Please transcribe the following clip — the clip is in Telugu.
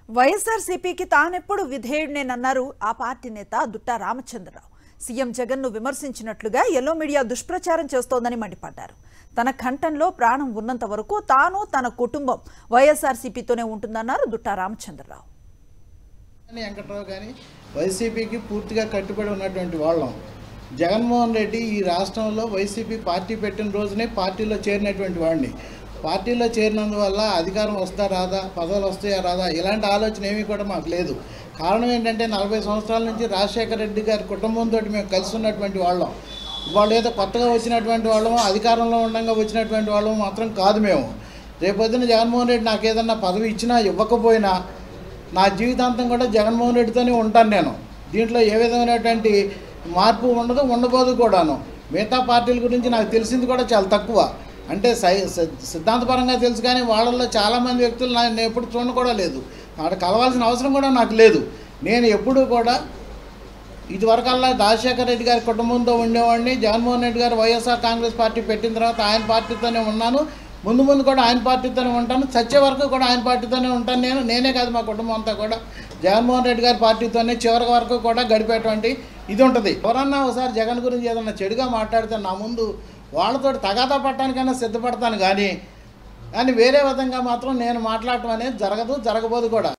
వైఎస్ఆర్సీపీకి తానెప్పుడు విధేయుడినేనన్నారు ఆ పార్టీ నేత దుట్టా రామచంద్రరావు సీఎం జగన్ను విమర్శించినట్లుగా ఎల్లో మీడియా దుష్ప్రచారం చేస్తోందని మండిపడ్డారు తన కంఠంలో ప్రాణం ఉన్నంత వరకు తాను తన కుటుంబం వైఎస్ఆర్సీపీతోనే ఉంటుందన్నారు దుట్టా రామచంద్రరావు కానీ వెంకట్రావు కానీ వైసీపీకి పూర్తిగా కట్టుబడి ఉన్నటువంటి వాళ్ళం జగన్మోహన్ రెడ్డి ఈ రాష్ట్రంలో వైసీపీ పార్టీ పెట్టిన రోజునే పార్టీలో చేరినటువంటి వాడిని పార్టీలో చేరినందువల్ల అధికారం వస్తా రాదా పదవులు వస్తాయా రాదా ఇలాంటి ఆలోచన ఏమీ కూడా మాకు లేదు కారణం ఏంటంటే నలభై సంవత్సరాల నుంచి రాజశేఖర రెడ్డి గారి కుటుంబంతో మేము కలిసి ఉన్నటువంటి వాళ్ళం వాళ్ళు ఏదో కొత్తగా వచ్చినటువంటి వాళ్ళము అధికారంలో ఉండగా వచ్చినటువంటి వాళ్ళము మాత్రం కాదు మేము రేపొద్దున జగన్మోహన్ రెడ్డి నాకు ఏదన్నా పదవి ఇచ్చినా ఇవ్వకపోయినా నా జీవితాంతం కూడా జగన్మోహన్ రెడ్డితోనే ఉంటాను నేను దీంట్లో ఏ విధమైనటువంటి మార్పు ఉండదు ఉండబోదు కూడాను మిగతా పార్టీల గురించి నాకు తెలిసింది కూడా చాలా తక్కువ అంటే సై సి- సిద్ధాంతపరంగా తెలుసు కానీ వాళ్ళల్లో చాలామంది వ్యక్తులు నా- నేను ఎప్పుడు చూడను కూడా లేదు అక్కడ కలవాల్సిన అవసరం కూడా నాకు లేదు నేను ఎప్పుడూ కూడా ఇదివరకల్లా రాజశేఖర రెడ్డి గారి కుటుంబంతో ఉండేవాడిని జగన్మోహన్ రెడ్డి గారు వైఎస్ఆర్ కాంగ్రెస్ పార్టీ పెట్టిన తర్వాత ఆయన పార్టీతోనే ఉన్నాను ముందు ముందు కూడా ఆయన పార్టీతోనే ఉంటాను చచ్చే వరకు కూడా ఆయన పార్టీతోనే ఉంటాను నేను నేనే కాదు మా కుటుంబం అంతా కూడా జగన్మోహన్ రెడ్డి గారి పార్టీతోనే చివరి వరకు కూడా గడిపేటువంటి ఇది ఉంటుంది ఎవరన్నా ఒకసారి జగన్ గురించి ఏదన్నా చెడుగా మాట్లాడితే నా ముందు వాళ్ళతో తగాదా పట్టడానికైనా సిద్ధపడతాను కానీ కానీ వేరే విధంగా మాత్రం నేను మాట్లాడటం అనేది జరగదు జరగబోదు కూడా